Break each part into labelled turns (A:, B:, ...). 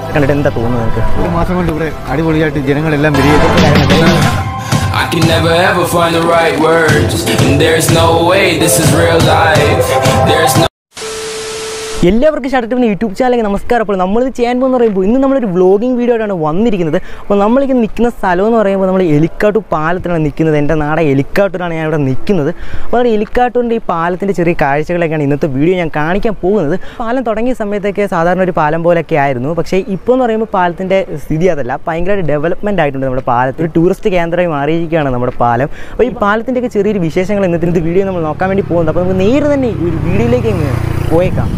A: കണ്ടിട്ട് എന്താ തോന്നുന്നത് നിങ്ങൾക്ക്
B: ഒരു മാസം കൊണ്ട് ഇവിടെ അടിപൊളിയായിട്ട് ജനങ്ങളെല്ലാം വരികയും
C: I can never ever find the right words. And there's no way this is real life. There's no
A: എല്ലാവർക്കും ഷർട്ടിന് യൂട്യൂബ് ചാനലിലേക്ക് നമസ്കാരം അപ്പോൾ നമ്മളിത് ചെയ്യാൻ പോകുന്ന പറയുമ്പോൾ ഇന്ന് നമ്മളൊരു വ്ളോഗിങ് വീഡിയോ ആയിട്ടാണ് വന്നിരിക്കുന്നത് അപ്പോൾ നമ്മളിത് നിൽക്കുന്ന സ്ഥലം എന്ന് പറയുമ്പോൾ നമ്മൾ എലിക്കാട്ടൂർ പാലത്തിലാണ് നിൽക്കുന്നത് എൻ്റെ നാടെ എലിക്കാട്ടൂരാണ് ഞാൻ ഇവിടെ നിൽക്കുന്നത് അപ്പോൾ നമ്മുടെ എലിക്കാട്ടൂരിൻ്റെ ഈ പാലത്തിൻ്റെ ചെറിയ കാഴ്ചകളൊക്കെയാണ് ഇന്നത്തെ വീഡിയോ ഞാൻ കാണിക്കാൻ പോകുന്നത് പാലം തുടങ്ങിയ സമയത്തൊക്കെ സാധാരണ ഒരു പാലം പോലെയൊക്കെ ആയിരുന്നു പക്ഷേ ഇപ്പോൾ എന്ന് പറയുമ്പോൾ പാലത്തിൻ്റെ സ്ഥിതി അതല്ല ഭയങ്കരമായിട്ട് ഡെവലപ്മെൻറ്റ് ആയിട്ടുണ്ട് നമ്മുടെ പാലത്തിൽ ഒരു ടൂറിസ്റ്റ് കേന്ദ്രമായി മാറിയിരിക്കുകയാണ് നമ്മുടെ പാലം അപ്പോൾ ഈ പാലത്തിൻ്റെയൊക്കെ ചെറിയൊരു വിശേഷങ്ങൾ ഇന്നത്തെ ഇന്നത്തെ വീഡിയോ നമ്മൾ നോക്കാൻ വേണ്ടി പോകുന്നത് അപ്പോൾ നമുക്ക് നേരെ തന്നെ ഈ ഒരു വീഡിയോയിലേക്ക് അങ്ങ് പോയേക്കാം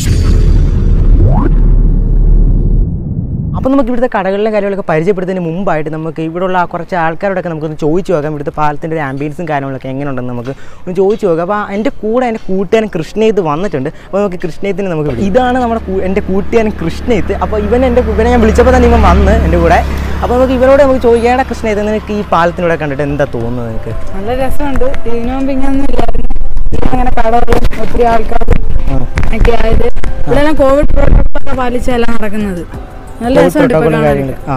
A: അപ്പോൾ നമുക്ക് ഇവിടുത്തെ കടകളിലെ കാര്യങ്ങളൊക്കെ പരിചയപ്പെടുന്നതിന് മുമ്പായിട്ട് നമുക്ക് ഇവിടെയുള്ള ആ കുറച്ച് ആൾക്കാരോടൊക്കെ നമുക്കൊന്ന് ചോദിച്ചു നോക്കാം ഇവിടുത്തെ പാലത്തിൻ്റെ ഒരു ആംബിയൻസും കാര്യങ്ങളൊക്കെ എങ്ങനെയുണ്ടെന്ന് നമുക്ക് ഒന്ന് ചോദിച്ചു നോക്കാം അപ്പോൾ എൻ്റെ കൂടെ എൻ്റെ കൂട്ടുകാരൻ കൃഷ്ണേത്ത് വന്നിട്ടുണ്ട് അപ്പോൾ നമുക്ക് കൃഷ്ണേത്തിന് നമുക്ക് വിളി- ഇതാണ് നമ്മുടെ കൂ- എൻ്റെ കൂട്ടുകാരൻ കൃഷ്ണേത്ത് അപ്പോൾ ഇവൻ എൻ്റെ ഇവനെ ഞാൻ വിളിച്ചപ്പോൾ തന്നെ ഇവൻ വന്ന് എൻ്റെ കൂടെ അപ്പോൾ നമുക്ക് ഇവരോട് നമുക്ക് ചോദിക്കേണ്ട കൃഷ്ണേത്ത് നിനക്ക് ഈ പാലത്തിനൂടെ കണ്ടിട്ട് എന്താ തോന്നുന്നത് നിനക്ക്
D: നല്ല രസമുണ്ട് ഇതിനു മുമ്പ് ഇങ്ങനൊന്നും ഇല്ലായിരുന്നു ഇപ്പൊ അങ്ങനെ കടകളും ഒത്തിരി ആൾക്കാരും ഒക്കെ ആയത് ഇവിടെ എല്ലാം കോവിഡ് പ്രോട്ടോകോൾ ഒക്കെ പാലിച്ചെല്ലാം നടക്കുന്നത് നല്ല രസമുണ്ട് ഇപ്പൊ
A: പ്രോട്ടോക്കോളും
D: കാണാൻ
A: കാര്യങ്ങളും ആ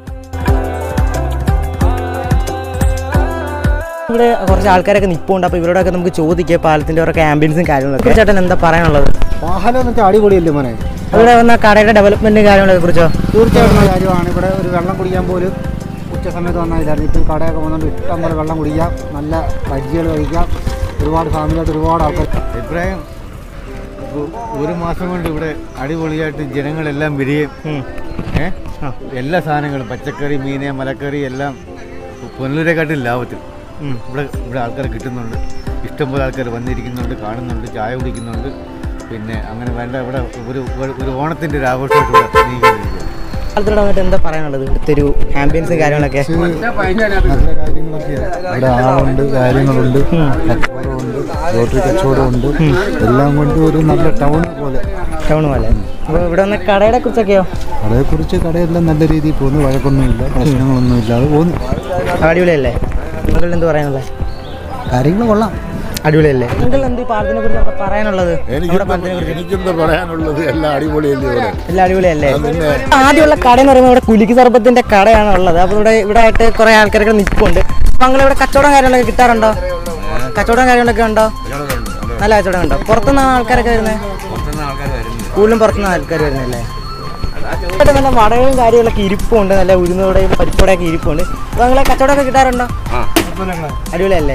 A: ഇവിടെ കുറച്ച് ആൾക്കാരൊക്കെ നിൽപ്പുണ്ട് അപ്പോൾ ഇവരോടൊക്കെ നമുക്ക് ചോദിക്കാം പാലത്തിൻ്റെ അവരൊക്കെ ആംബിയൻസും കാര്യങ്ങളൊക്കെ ചേട്ടൻ എന്താ പറയാനുള്ളത്
B: വാഹനം എന്ന് വെച്ചാൽ അടിപൊളിയല്ലേ മോനെ
A: ഇവിടെ വന്ന കടയുടെ ഡെവലപ്മെൻറ്റും കാര്യങ്ങളൊക്കെ കുറിച്ചോ
B: തീർച്ചയായിട്ടും കാര്യമാണ് ഇവിടെ ഒരു വെള്ളം കുടിക്കാൻ പോലും ഉച്ച സമയത്ത് വന്നാൽ ഇല്ലായിരുന്നു ഇപ്പോൾ കടയൊക്കെ വന്നുകൊണ്ട് ഇഷ്ടം പോലെ വെള്ളം കുടിക്കാം നല്ല ബജ്ജികൾ കഴിക്കാം ഒരുപാട് ഫാമിലിയായിട്ട് ഒരുപാട് ആൾക്കാർ അഭിപ്രായം ഒരു മാസം കൊണ്ട് ഇവിടെ അടിപൊളിയായിട്ട് ജനങ്ങളെല്ലാം വരികയും ഏ എല്ലാ സാധനങ്ങളും പച്ചക്കറി മീന് മലക്കറി എല്ലാം പുനലൂരെക്കാട്ടും ലാഭത്തിൽ ഇവിടെ ഇവിടെ ആൾക്കാർ കിട്ടുന്നുണ്ട് ഇഷ്ടംപോലെ ആൾക്കാർ വന്നിരിക്കുന്നുണ്ട് കാണുന്നുണ്ട് ചായ കുടിക്കുന്നുണ്ട് പിന്നെ അങ്ങനെ വേണ്ട ഇവിടെ ഒരു ഒരു- ഒരു ഓണത്തിൻ്റെ ഒരു ആഘോഷമായിട്ട് ഇവിടെ നീങ്ങിക്കൊണ്ടിരിക്കുകയാണ്
A: പാലത്തിലൂടെ വന്നിട്ട് എന്താ പറയാനുള്ളത് ഇവിടുത്തെ ഒരു ആംബിയൻസും കാര്യങ്ങളൊക്കെ
B: നല്ല കാര്യങ്ങളൊക്കെയാണ് ഇവിടെ ആളുണ്ട് കാര്യങ്ങളുണ്ട് കച്ചവടമുണ്ട് ലോട്ടറി കച്ചവടമുണ്ട് എല്ലാം കൊണ്ട് ഒരു നല്ല ടൗൺ പോലെ
A: ടൗൺ പോലെ അപ്പോൾ ഇവിടെ വന്ന കടയുടെ കുറിച്ചൊക്കെയോ
B: കടയെക്കുറിച്ച് കടയെല്ലാം നല്ല രീതിയിൽ പോകുന്നു വഴക്കൊന്നുമില്ല പ്രശ്നങ്ങളൊന്നും ഇല്ലാതെ പോകുന്നു
A: അടിപൊളിയല്ലേ നിങ്ങൾ എന്ത് പറയാനുള്ളത്
B: കാര്യങ്ങൾ കൊള്ളാം
A: അടിപൊളിയല്ലേ നിങ്ങൾ എന്ത് ഈ പാലത്തിനെ കുറിച്ച് അവിടെ പറയാനുള്ളത് നമ്മുടെ പാലത്തിനെ കുറിച്ച്
E: എനിക്കെന്താ പറയാനുള്ളത് എല്ലാം അടിപൊളിയല്ലേ ഇവിടെ
A: എല്ലാം അടിപൊളിയല്ലേ ആദ്യമുള്ള കട എന്ന് പറയുമ്പോൾ ഇവിടെ കുലുക്കി സർബത്തിന്റെ കടയാണ് ഉള്ളത് അപ്പോൾ ഇവിടെ ഇവിടെ ആയിട്ട് കുറെ ആൾക്കാരൊക്കെ നിൽപ്പുണ്ട് അപ്പോൾ നിങ്ങൾ ഇവിടെ കച്ചവടം കാര്യങ്ങളൊക്കെ കിട്ടാറുണ്ടോ കച്ചവടം കാര്യങ്ങളൊക്കെ ഉണ്ടോ നല്ല കച്ചവടം ഉണ്ടോ പുറത്തുനിന്നാണ് ആൾക്കാരൊക്കെ വരുന്നത് കൂടുതലും പുറത്തുനിന്ന് ആൾക്കാർ വരുന്നല്ലേ ഇവിടെ നല്ല വടകളും കാര്യങ്ങളൊക്കെ ഇരിപ്പുണ്ട് നല്ല ഉഴുന്നോടെയും പരിപ്പോടെയൊക്കെ ഇരിപ്പുണ്ട് അപ്പോൾ നിങ്ങളെ കച്ചവടമൊക്കെ കിട്ടാറുണ്ടോ അടിപൊളിയല്ലേ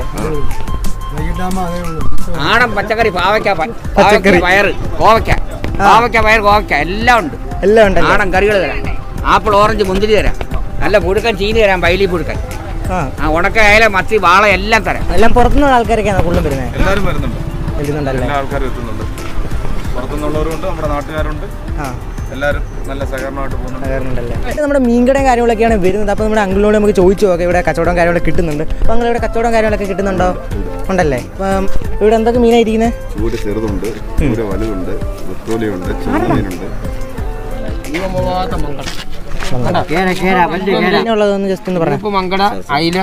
F: നാടൻ പച്ചക്കറി പാവയ്ക്ക പ-
A: പച്ചക്കറി.
F: പാവയ്ക്ക പയറ് കോവയ്ക്ക പാവയ്ക്ക പയർ കോവയ്ക്ക എല്ലാം ഉണ്ട്
A: എല്ലാം ഉണ്ടല്ലേ
F: നാടൻ കറികൾ തരാം ആപ്പിൾ ഓറഞ്ച് മുന്തിരി തരാം നല്ല പുഴുക്കൻ ചീനി തരാം വൈലി പുഴുക്കൻ
A: ആ
F: ആ ഉണക്ക അയല മത്തി വാള എല്ലാം തരാം
A: എല്ലാം പുറത്തുനിന്നുള്ള ആൾക്കാരൊക്കെയാണ് കൂടുതലും വരുന്നത്
G: എല്ലാവരും വരുന്നുണ്ട്
A: വരുന്നുണ്ടല്ലേ
G: എല്ലാ ആൾക്കാരും എത്തുന്നുണ്ട് പുറത്തുനിന്നുള്ളവരുണ്ട് നമ്മുടെ നാട്ടുകാരുണ്ട്
A: ആ
G: എല്ലാവരും നല്ല സഹകരണമായിട്ട് പോകുന്നുണ്ട്
A: കയറുന്നുണ്ടല്ലേ ഇത് നമ്മുടെ മീൻകടയും കാര്യങ്ങളൊക്കെയാണ് വരുന്നത് അപ്പോൾ നമ്മുടെ അങ്കിളിനോട് നമുക്ക് ചോദിച്ചു നോക്കാം ഇവിടെ കച്ചവടം കാര്യങ്ങളൊക്കെ കിട്ടുന്നുണ്ട് അപ്പോൾ നിങ്ങൾ ഇവിടെ കച്ചവടം കാര്യങ്ങളൊക്കെ കിട്ടുന്നുണ്ടോ ഉണ്ടല്ലേ അപ്പം ഇവിടെ എന്തൊക്കെ മീനായിരിക്കുന്നത്
E: ചൂര ചെറുതുണ്ട് ചൂര വലുതുണ്ട് വെത്തോലിയുണ്ട് ചെറുമീനുണ്ട്
A: മീനുള്ളതൊന്ന് ജസ്റ്റ് ഒന്ന് പറയാം
F: ഉപ്പ് മങ്കട അയില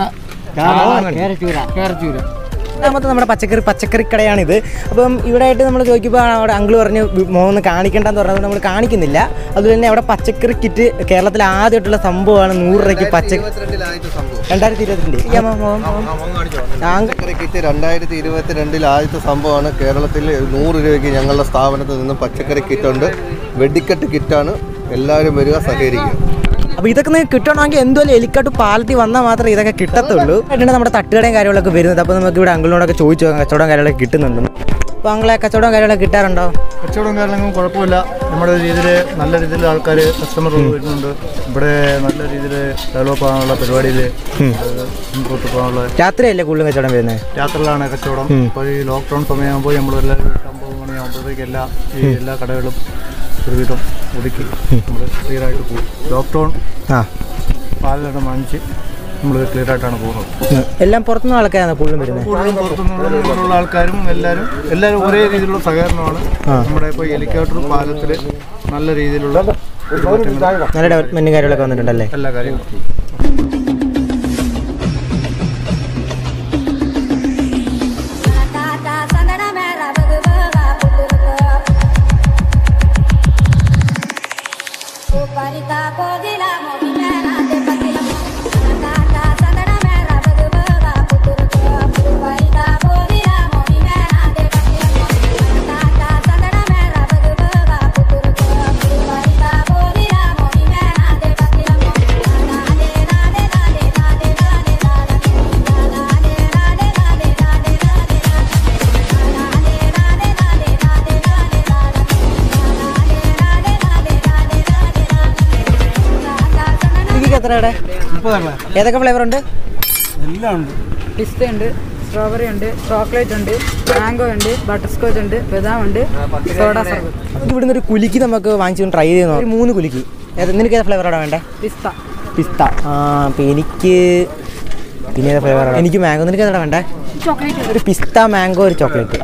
A: രണ്ടാമത്തെ നമ്മുടെ പച്ചക്കറി പച്ചക്കറി കടയാണിത് അപ്പം ഇവിടെ ആയിട്ട് നമ്മൾ ചോദിക്കുമ്പോൾ അവിടെ അങ്കിൾ പറഞ്ഞ് മോന്ന് കാണിക്കണ്ടെന്ന് പറഞ്ഞത് നമ്മൾ കാണിക്കുന്നില്ല അതുപോലെ തന്നെ അവിടെ പച്ചക്കറി കിറ്റ് കേരളത്തിൽ ആദ്യമായിട്ടുള്ള സംഭവമാണ് നൂറ് രൂപയ്ക്ക് പച്ചക്കറി രണ്ടായിരത്തി ഇരുപത്തിരണ്ട്
H: പച്ചക്കറി കിറ്റ് രണ്ടായിരത്തി ഇരുപത്തിരണ്ടിൽ ആദ്യത്തെ സംഭവമാണ് കേരളത്തിൽ നൂറ് രൂപയ്ക്ക് ഞങ്ങളുടെ സ്ഥാപനത്തിൽ നിന്നും പച്ചക്കറി കിറ്റുണ്ട് വെടിക്കെട്ട് കിറ്റാണ് എല്ലാവരും വരിക സഹകരിക്കുക
A: അപ്പോൾ ഇതൊക്കെ നിങ്ങൾക്ക് കിട്ടണമെങ്കിൽ എന്തുമല്ല എലിക്കാട്ട് പാലത്തിൽ വന്നാൽ മാത്രമേ ഇതൊക്കെ കിട്ടത്തുള്ളൂ ആയിട്ടാണ് നമ്മുടെ തട്ടുകടയും കാര്യങ്ങളൊക്കെ വരുന്നത് അപ്പോൾ നമുക്ക് ഇവിടെ അങ്കിളിനോടൊക്കെ ചോദിച്ചു നോക്കാം കച്ചവടം കാര്യങ്ങളൊക്കെ കിട്ടുന്നുണ്ട് അപ്പോൾ അങ്ങളെ കച്ചവടം കാര്യങ്ങളൊക്കെ കിട്ടാറുണ്ടോ
B: കച്ചവടം കാര്യങ്ങളും കുഴപ്പമില്ല നമ്മുടെ രീതിയിൽ നല്ല രീതിയിൽ ആൾക്കാർ കസ്റ്റമർ വരുന്നുണ്ട് ഇവിടെ നല്ല രീതിയിൽ ഡെവലപ്പ് ആകാനുള്ള പരിപാടിയിൽ മുമ്പോട്ട് പോകാനുള്ള
A: രാത്രിയല്ലേ കൂടുതലും കച്ചവടം വരുന്നത്
B: രാത്രിയിലാണ് കച്ചവടം ഇപ്പോൾ ഈ ലോക്ക്ഡൗൺ സമയമാകുമ്പോൾ നമ്മൾ എല്ലാവരും ഒമ്പത് മണിയാകുമ്പോഴത്തേക്ക് എല്ലാ ഈ എല്ലാ കടകളും ഒരുവിധം ഒതുക്കി നമ്മൾ ക്ലിയർ ആയിട്ട് പോകും ലോക്ക്ഡൗൺ
A: ആ
B: പാലെല്ലാം വാങ്ങിച്ച് നമ്മൾ ക്ലിയർ ആയിട്ടാണ് പോകുന്നത്
A: എല്ലാം പുറത്തുനിന്ന് ആൾക്കാരാണ് കൂടുതലും വരുന്നത്
B: കൂടുതലും പുറത്തുനിന്നുള്ള ആൾക്കാരും എല്ലാവരും എല്ലാവരും ഒരേ രീതിയിലുള്ള സഹകരണമാണ് നമ്മുടെ ഇപ്പോൾ എലിക്കാട്ടൂർ പാലത്തിൽ നല്ല രീതിയിലുള്ള ഒരു മാറ്റങ്ങൾ
A: നല്ല ഡെവലപ്മെൻറ്റും കാര്യങ്ങളൊക്കെ വന്നിട്ടുണ്ടല്ലേ
B: എല്ലാ കാര്യങ്ങളും
I: Opa
A: കുലുക്കിക്ക് എത്രയുടെ ഏതൊക്കെ ഫ്ലേവർ ഉണ്ട്
B: എല്ലാം ഉണ്ട്
D: പിസ്ത ഉണ്ട് സ്ട്രോബെറി ഉണ്ട് ചോക്ലേറ്റ് ഉണ്ട് മാംഗോ ഉണ്ട് ബട്ടർ സ്കോച്ച് ഉണ്ട് ബദാം ഉണ്ട് സോഡ സർബത്ത്
A: നമുക്ക് ഇവിടുന്ന് ഒരു കുലുക്കി നമുക്ക് വാങ്ങിച്ചു ട്രൈ ചെയ്ത് നോക്കാം ഒരു മൂന്ന് കുലുക്കി ഏത് നിനക്ക് ഏത് ഫ്ലേവറാണ് വേണ്ടേ
D: പിസ്ത
A: പിസ്ത ആ അപ്പം എനിക്ക് പിന്നെ ഏത് ഫ്ലേവറാണ് എനിക്ക് മാംഗോ നിനക്ക് ഏതാ വേണ്ടേ ഒരു പിസ്ത മാംഗോ ഒരു ചോക്ലേറ്റ്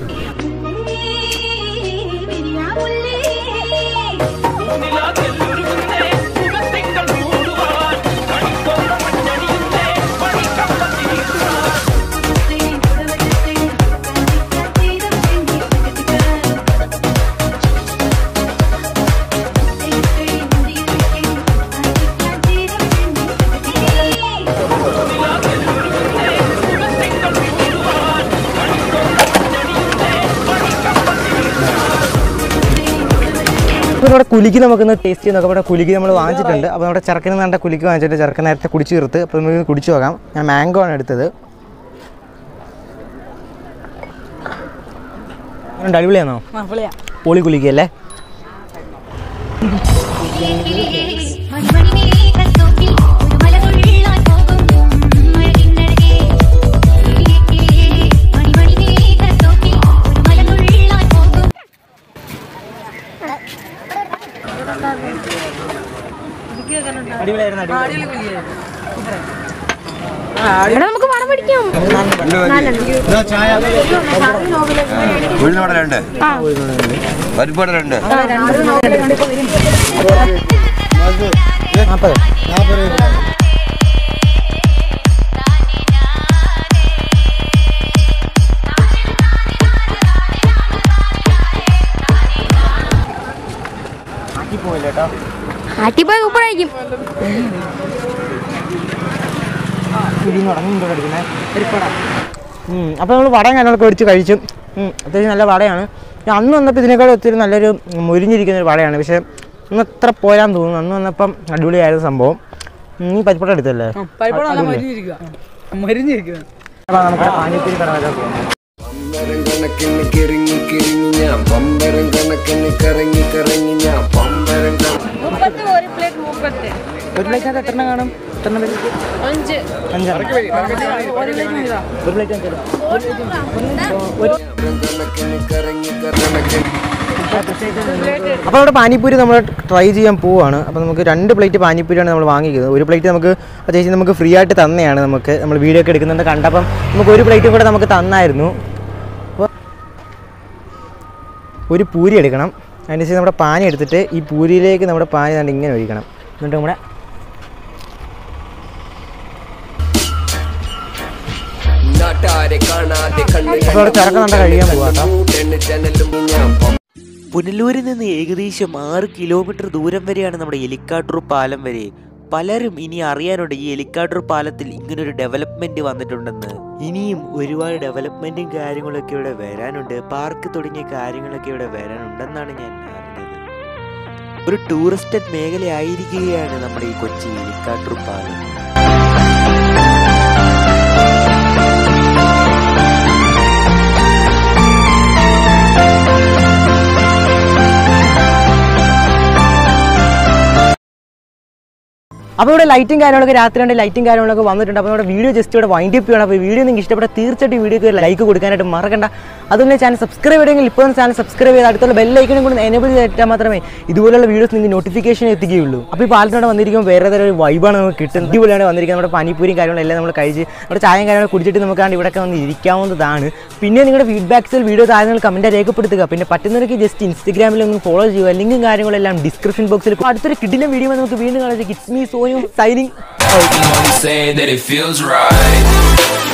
A: അപ്പോൾ നമ്മുടെ കുലുക്കി നമുക്കൊന്ന് ടേസ്റ്റ് ചെയ്ത് നോക്കാം ഇവിടെ കുലുക്കി നമ്മൾ വാങ്ങിച്ചിട്ടുണ്ട് അപ്പോൾ നമ്മുടെ ചെറുക്കന് നല്ല കുലുക്കി വാങ്ങിച്ചിട്ട് ചെറുക്കൻ നേരത്തെ കുടിച്ച് തീർത്ത് അപ്പോൾ നമുക്ക് കുടിച്ച് നോക്കാം ഞാൻ മാംഗോ ആണ് എടുത്തത് ഉണ്ട് അടിപൊളിയാണോ പൊളി കുലുക്കി അല്ലേ അടിപൊളിയായിരുന്നു
I: നമുക്ക് പണം പിടിക്കാം
H: ഉഴുന്നോടെ രണ്ട് പരിപ്പോടെ രണ്ട്
A: നാൽപ്പത്
I: ആട്ടിപ്പോയി കൂപ്പണായിരിക്കും
A: അപ്പോൾ നമ്മൾ വടയും കാര്യങ്ങളൊക്കെ മേടിച്ച് കഴിച്ചു ഉം, അത്യാവശ്യം നല്ല വടയാണ് ഞാൻ അന്ന് വന്നപ്പോൾ ഇതിനേക്കാളും ഒത്തിരി നല്ലൊരു മുരിഞ്ഞിരിക്കുന്ന ഒരു വടയാണ് പക്ഷേ ഇന്ന് അത്ര പോരാൻ തോന്നുന്നു അന്ന് വന്നപ്പം അടിപൊളിയായിരുന്നു സംഭവം ഉം, നീ പരിപ്പോട്ട എടുത്തല്ലേ
D: പരിപ്പോടെ മരിഞ്ഞിരിക്കുക മരിഞ്ഞിരിക്കുക
A: അപ്പോൾ നമുക്ക് പാനിപ്പൂരി കട വരെ പോകാം
C: പമ്പരം കണക്കിന് കിറങ്ങി കിറങ്ങി ഞാൻ പമ്പരം കണക്കിന് കറങ്ങി കറങ്ങി ഞാൻ പമ്പരം കണ
D: ഒരു പ്ലേറ്റ് മുപ്പത്തി
A: ഒരു പ്ലേറ്റിനകത്ത് എത്ര എണ്ണം കാണും എത്ര എണ്ണം വരും
D: അഞ്ച്
A: അഞ്ചാണ്
D: ഒരു പ്ലേറ്റ് ഇതാ
A: ഒരു പ്ലേറ്റ് അഞ്ച്
C: കണക്കിന് കറങ്ങി കറങ്ങി
A: അപ്പോൾ അവിടെ പാനിപ്പൂരി നമ്മൾ ട്രൈ ചെയ്യാൻ പോവാണ് അപ്പോൾ നമുക്ക് രണ്ട് പ്ലേറ്റ് പാനിപ്പൂരിയാണ് നമ്മൾ വാങ്ങിക്കുന്നത് ഒരു പ്ലേറ്റ് നമുക്ക് ആ ചേച്ചി നമുക്ക് ഫ്രീ ആയിട്ട് തന്നെയാണ് നമുക്ക് നമ്മൾ വീഡിയോ ഒക്കെ എടുക്കുന്നുണ്ട് കണ്ടപ്പം നമുക്ക് ഒരു പ്ലേറ്റും കൂടെ നമുക്ക് തന്നായിരുന്നു അപ്പോൾ ഒരു പൂരി എടുക്കണം അതിന് ശേഷം നമ്മുടെ പാനി എടുത്തിട്ട് ഈ പൂരിയിലേക്ക് നമ്മുടെ പാനി കണ്ട് ഇങ്ങനെ ഒഴിക്കണം എന്നിട്ട് നമ്മുടെ
C: നാട്ടാരെ കാണാതെ
A: അപ്പോൾ അവിടെ ചിറക്കം കണ്ട കഴിയാൻ പോവാട്ടോ
C: ജനലും ഞാൻ
J: പുനലൂരിൽ നിന്ന് ഏകദേശം ആറ് കിലോമീറ്റർ ദൂരം വരെയാണ് നമ്മുടെ എലിക്കാട്ടൂർ പാലം വരെ പലരും ഇനി അറിയാനുണ്ട് ഈ എലിക്കാട്ടൂർ പാലത്തിൽ ഇങ്ങനൊരു ഡെവലപ്മെന്റ് വന്നിട്ടുണ്ടെന്ന് ഇനിയും ഒരുപാട് ഡെവലപ്മെന്റും കാര്യങ്ങളൊക്കെ ഇവിടെ വരാനുണ്ട് പാർക്ക് തുടങ്ങിയ കാര്യങ്ങളൊക്കെ ഇവിടെ വരാനുണ്ടെന്നാണ് ഞാൻ അറിഞ്ഞത് ഒരു ടൂറിസ്റ്റ് മേഖലയായിരിക്കുകയാണ് നമ്മുടെ ഈ കൊച്ചി എലിക്കാട്ടൂർ പാലം
A: അപ്പോൾ ഇവിടെ ലൈറ്റും കാര്യങ്ങളൊക്കെ രാത്രി ഉണ്ട് ലൈറ്റും കാര്യങ്ങളൊക്കെ വന്നിട്ടുണ്ട് അപ്പോൾ നമ്മുടെ വീഡിയോ ജസ്റ്റ് ഇവിടെ വൈൻഡ് അപ്പ് ചെയ്യണം അപ്പോൾ വീഡിയോ നിങ്ങൾക്ക് ഇഷ്ടപ്പെട്ട തീർച്ചയായിട്ടും വീഡിയോക്ക് ഒരു ലൈക്ക് കൊടുക്കാനായിട്ട് മറക്കണ്ട അതുപോലെ ചാനൽ സബ്സ്ക്രൈബ് ചെയ്യണമെങ്കിൽ ഇപ്പോൾ ചാനൽ സബ്സ്ക്രൈബ് ചെയ്ത് അടുത്തുള്ള ബെല്ലൈക്കനും കൂടി എനേബിൾ ചെയ്തിട്ടാൽ മാത്രമേ ഇതുപോലുള്ള വീഡിയോസ് നിങ്ങൾക്ക് നോട്ടിഫിക്കേഷൻ എത്തിക്കുകയുള്ളൂ അപ്പോൾ ഈ പാലത്തിനോട് വന്നിരിക്കുമ്പോൾ വേറെ തരം ഒരു വൈബാണ് നമുക്ക് കിട്ടുന്നത് ഇതുപോലെയാണ് വന്നിരിക്കുന്നത് നമ്മുടെ പനിപ്പൂരിയും കാര്യങ്ങളും എല്ലാം നമ്മൾ കഴിച്ച് നമ്മുടെ ചായയും കാര്യങ്ങളും കുടിച്ചിട്ട് നമുക്കാണ്ട് ഇവിടെയൊക്കെ വന്ന് ഇരിക്കാവുന്നതാണ് പിന്നെ നിങ്ങളുടെ ഫീഡ്ബാക്സിൽ വീഡിയോ താഴെ നിങ്ങൾ കമൻറ്റ് രേഖപ്പെടുത്തുക പിന്നെ പറ്റുന്നവർക്ക് ജസ്റ്റ് ഇൻസ്റ്റഗ്രാമിൽ ഒന്ന് ഫോളോ ചെയ്യുക ലിങ്കും കാര്യങ്ങളെല്ലാം ഡിസ്ക്രിപ്ഷൻ ബോക്സിൽ അടുത്തൊരു കിഡിലെ വീഡിയോ നമുക്ക് വീണ്ടും കാണാം കിറ്റ്സ് മീ സോയും സൈനിങ്
C: Only saying that it feels right